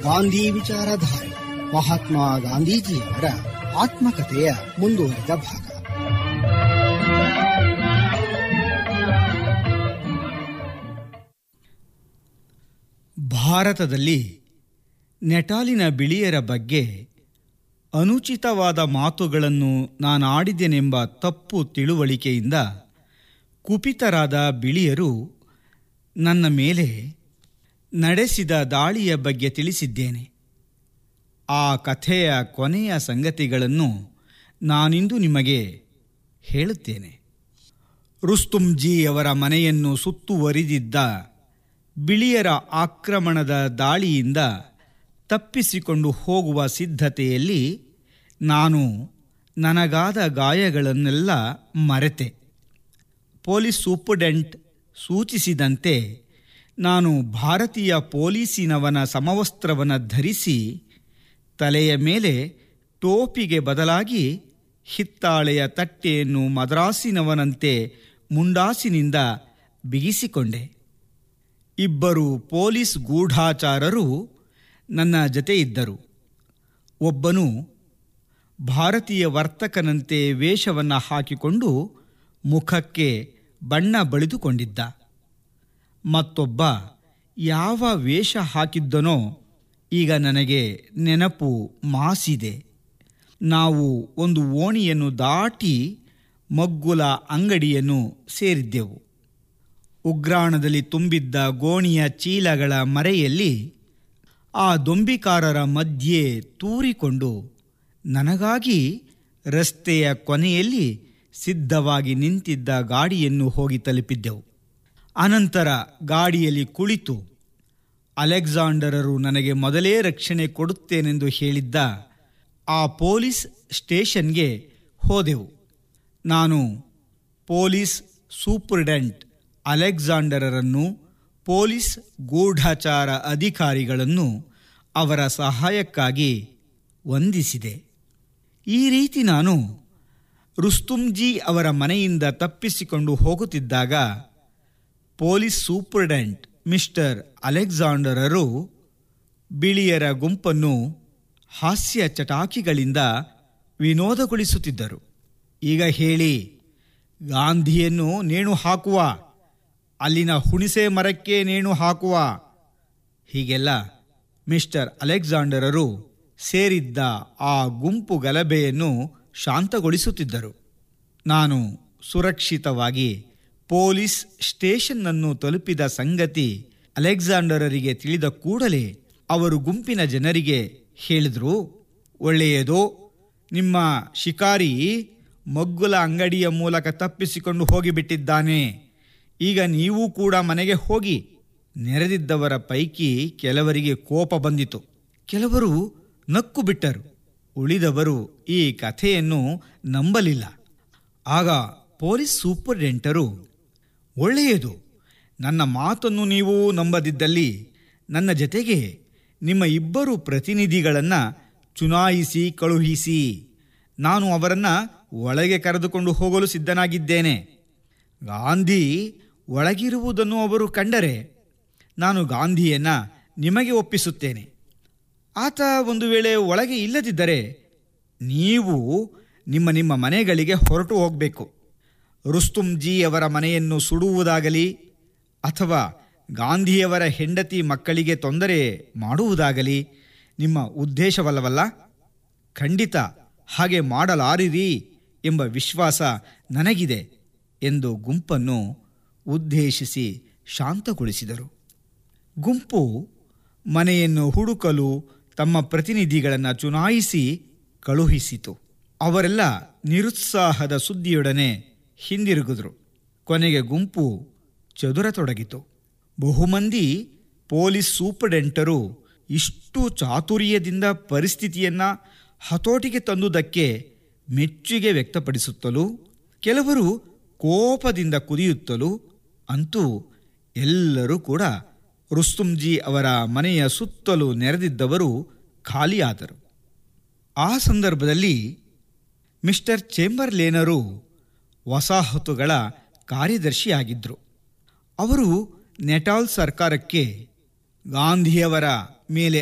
ಗಾಂಧಿ ವಿಚಾರಧಾರೆ ಮಹಾತ್ಮ ಗಾಂಧೀಜಿಯವರ ಆತ್ಮಕಥೆಯ ಮುಂದುವರಿದ ಭಾಗ ಭಾರತದಲ್ಲಿ ನೆಟಾಲಿನ ಬಿಳಿಯರ ಬಗ್ಗೆ ಅನುಚಿತವಾದ ಮಾತುಗಳನ್ನು ನಾನಾಡಿದೆನೆಂಬ ತಪ್ಪು ತಿಳುವಳಿಕೆಯಿಂದ ಕುಪಿತರಾದ ಬಿಳಿಯರು ನನ್ನ ಮೇಲೆ ನಡೆಸಿದ ದಾಳಿಯ ಬಗ್ಗೆ ತಿಳಿಸಿದ್ದೇನೆ ಆ ಕಥೆಯ ಕೊನೆಯ ಸಂಗತಿಗಳನ್ನು ನಾನಿಂದು ನಿಮಗೆ ಹೇಳುತ್ತೇನೆ ರುಸ್ತುಂಜೀಯವರ ಮನೆಯನ್ನು ಸುತ್ತುವರಿದಿದ್ದ ಬಿಳಿಯರ ಆಕ್ರಮಣದ ದಾಳಿಯಿಂದ ತಪ್ಪಿಸಿಕೊಂಡು ಹೋಗುವ ಸಿದ್ಧತೆಯಲ್ಲಿ ನಾನು ನನಗಾದ ಗಾಯಗಳನ್ನೆಲ್ಲ ಮರೆತೆ ಪೊಲೀಸ್ ಸೂಪರ್ಡೆಂಟ್ ಸೂಚಿಸಿದಂತೆ ನಾನು ಭಾರತೀಯ ಪೊಲೀಸಿನವನ ಸಮವಸ್ತ್ರವನ್ನು ಧರಿಸಿ ತಲೆಯ ಮೇಲೆ ಟೋಪಿಗೆ ಬದಲಾಗಿ ಹಿತ್ತಾಳೆಯ ತಟ್ಟೆಯನ್ನು ಮದ್ರಾಸಿನವನಂತೆ ಮುಂಡಾಸಿನಿಂದ ಬಿಗಿಸಿಕೊಂಡೆ ಇಬ್ಬರು ಪೊಲೀಸ್ ಗೂಢಾಚಾರರು ನನ್ನ ಜತೆ ಇದ್ದರು ಒಬ್ಬನು ಭಾರತೀಯ ವರ್ತಕನಂತೆ ವೇಷವನ್ನು ಹಾಕಿಕೊಂಡು ಮುಖಕ್ಕೆ ಬಣ್ಣ ಬಳಿದುಕೊಂಡಿದ್ದ ಮತ್ತೊಬ್ಬ ಯಾವ ವೇಷ ಹಾಕಿದ್ದನೋ ಈಗ ನನಗೆ ನೆನಪು ಮಾಸಿದೆ ನಾವು ಒಂದು ಓಣಿಯನ್ನು ದಾಟಿ ಮಗ್ಗುಲ ಅಂಗಡಿಯನ್ನು ಸೇರಿದ್ದೆವು ಉಗ್ರಾಣದಲ್ಲಿ ತುಂಬಿದ್ದ ಗೋಣಿಯ ಚೀಲಗಳ ಮರೆಯಲ್ಲಿ ಆ ದೊಂಬಿಕಾರರ ಮಧ್ಯೆ ತೂರಿಕೊಂಡು ನನಗಾಗಿ ರಸ್ತೆಯ ಕೊನೆಯಲ್ಲಿ ಸಿದ್ಧವಾಗಿ ನಿಂತಿದ್ದ ಗಾಡಿಯನ್ನು ಹೋಗಿ ತಲುಪಿದ್ದೆವು ಅನಂತರ ಗಾಡಿಯಲ್ಲಿ ಕುಳಿತು ಅಲೆಕ್ಸಾಂಡರರು ನನಗೆ ಮೊದಲೇ ರಕ್ಷಣೆ ಕೊಡುತ್ತೇನೆಂದು ಹೇಳಿದ್ದ ಆ ಪೊಲೀಸ್ ಸ್ಟೇಷನ್ಗೆ ಹೋದೆವು ನಾನು ಪೊಲೀಸ್ ಸೂಪರ್ಡೆಂಟ್ ಅಲೆಕ್ಸಾಂಡರರನ್ನು ಪೊಲೀಸ್ ಗೂಢಾಚಾರ ಅಧಿಕಾರಿಗಳನ್ನು ಅವರ ಸಹಾಯಕ್ಕಾಗಿ ವಂದಿಸಿದೆ ಈ ರೀತಿ ನಾನು ರುಸ್ತುಂಜಿ ಅವರ ಮನೆಯಿಂದ ತಪ್ಪಿಸಿಕೊಂಡು ಹೋಗುತ್ತಿದ್ದಾಗ ಪೊಲೀಸ್ ಸೂಪರ್ಡೆಂಟ್ ಮಿಸ್ಟರ್ ಅಲೆಕ್ಸಾಂಡರರು ಬಿಳಿಯರ ಗುಂಪನ್ನು ಹಾಸ್ಯ ಚಟಾಕಿಗಳಿಂದ ವಿನೋದಗೊಳಿಸುತ್ತಿದ್ದರು ಈಗ ಹೇಳಿ ಗಾಂಧಿಯನ್ನು ನೇಣು ಹಾಕುವ ಅಲ್ಲಿನ ಹುಣಿಸೆ ಮರಕ್ಕೆ ನೇಣು ಹಾಕುವ ಹೀಗೆಲ್ಲ ಮಿಸ್ಟರ್ ಅಲೆಕ್ಸಾಂಡರರು ಸೇರಿದ್ದ ಆ ಗುಂಪು ಗಲಭೆಯನ್ನು ಶಾಂತಗೊಳಿಸುತ್ತಿದ್ದರು ನಾನು ಸುರಕ್ಷಿತವಾಗಿ ಪೊಲೀಸ್ ಸ್ಟೇಷನ್ನನ್ನು ತಲುಪಿದ ಸಂಗತಿ ಅಲೆಕ್ಸಾಂಡರರಿಗೆ ತಿಳಿದ ಕೂಡಲೇ ಅವರು ಗುಂಪಿನ ಜನರಿಗೆ ಹೇಳಿದರು ಒಳ್ಳೆಯದು ನಿಮ್ಮ ಶಿಕಾರಿ ಮಗ್ಗುಲ ಅಂಗಡಿಯ ಮೂಲಕ ತಪ್ಪಿಸಿಕೊಂಡು ಹೋಗಿಬಿಟ್ಟಿದ್ದಾನೆ ಈಗ ನೀವು ಕೂಡ ಮನೆಗೆ ಹೋಗಿ ನೆರೆದಿದ್ದವರ ಪೈಕಿ ಕೆಲವರಿಗೆ ಕೋಪ ಬಂದಿತು ಕೆಲವರು ನಕ್ಕು ಬಿಟ್ಟರು ಉಳಿದವರು ಈ ಕಥೆಯನ್ನು ನಂಬಲಿಲ್ಲ ಆಗ ಪೊಲೀಸ್ ಸೂಪರ್ಡೆಂಟರು ಒಳ್ಳೆಯದು ನನ್ನ ಮಾತನ್ನು ನೀವು ನಂಬದಿದ್ದಲ್ಲಿ ನನ್ನ ಜತೆಗೆ ನಿಮ್ಮ ಇಬ್ಬರು ಪ್ರತಿನಿಧಿಗಳನ್ನು ಚುನಾಯಿಸಿ ಕಳುಹಿಸಿ ನಾನು ಅವರನ್ನು ಒಳಗೆ ಕರೆದುಕೊಂಡು ಹೋಗಲು ಸಿದ್ಧನಾಗಿದ್ದೇನೆ ಗಾಂಧಿ ಒಳಗಿರುವುದನ್ನು ಅವರು ಕಂಡರೆ ನಾನು ಗಾಂಧಿಯನ್ನು ನಿಮಗೆ ಒಪ್ಪಿಸುತ್ತೇನೆ ಆತ ಒಂದು ವೇಳೆ ಒಳಗೆ ಇಲ್ಲದಿದ್ದರೆ ನೀವು ನಿಮ್ಮ ನಿಮ್ಮ ಮನೆಗಳಿಗೆ ಹೊರಟು ಹೋಗಬೇಕು ರುಸ್ತುಂಜಿ ಅವರ ಮನೆಯನ್ನು ಸುಡುವುದಾಗಲಿ ಅಥವಾ ಗಾಂಧಿಯವರ ಹೆಂಡತಿ ಮಕ್ಕಳಿಗೆ ತೊಂದರೆ ಮಾಡುವುದಾಗಲಿ ನಿಮ್ಮ ಉದ್ದೇಶವಲ್ಲವಲ್ಲ ಖಂಡಿತ ಹಾಗೆ ಮಾಡಲಾರಿರಿ ಎಂಬ ವಿಶ್ವಾಸ ನನಗಿದೆ ಎಂದು ಗುಂಪನ್ನು ಉದ್ದೇಶಿಸಿ ಶಾಂತಗೊಳಿಸಿದರು ಗುಂಪು ಮನೆಯನ್ನು ಹುಡುಕಲು ತಮ್ಮ ಪ್ರತಿನಿಧಿಗಳನ್ನು ಚುನಾಯಿಸಿ ಕಳುಹಿಸಿತು ಅವರೆಲ್ಲ ನಿರುತ್ಸಾಹದ ಸುದ್ದಿಯೊಡನೆ ಹಿಂದಿರುಗಿದ್ರು ಕೊನೆಗೆ ಗುಂಪು ಚದುರತೊಡಗಿತು ಬಹುಮಂದಿ ಪೊಲೀಸ್ ಸೂಪರ್ಡೆಂಟರು ಇಷ್ಟು ಚಾತುರ್ಯದಿಂದ ಪರಿಸ್ಥಿತಿಯನ್ನು ಹತೋಟಿಗೆ ತಂದುದಕ್ಕೆ ಮೆಚ್ಚುಗೆ ವ್ಯಕ್ತಪಡಿಸುತ್ತಲೂ ಕೆಲವರು ಕೋಪದಿಂದ ಕುದಿಯುತ್ತಲೂ ಅಂತೂ ಎಲ್ಲರೂ ಕೂಡ ರುಸ್ತುಂಜಿ ಅವರ ಮನೆಯ ಸುತ್ತಲೂ ನೆರೆದಿದ್ದವರು ಖಾಲಿಯಾದರು ಆ ಸಂದರ್ಭದಲ್ಲಿ ಮಿಸ್ಟರ್ ಚೇಂಬರ್ಲೇನರು ವಸಾಹತುಗಳ ಕಾರ್ಯದರ್ಶಿಯಾಗಿದ್ದರು ಅವರು ನೆಟಾಲ್ ಸರ್ಕಾರಕ್ಕೆ ಗಾಂಧಿಯವರ ಮೇಲೆ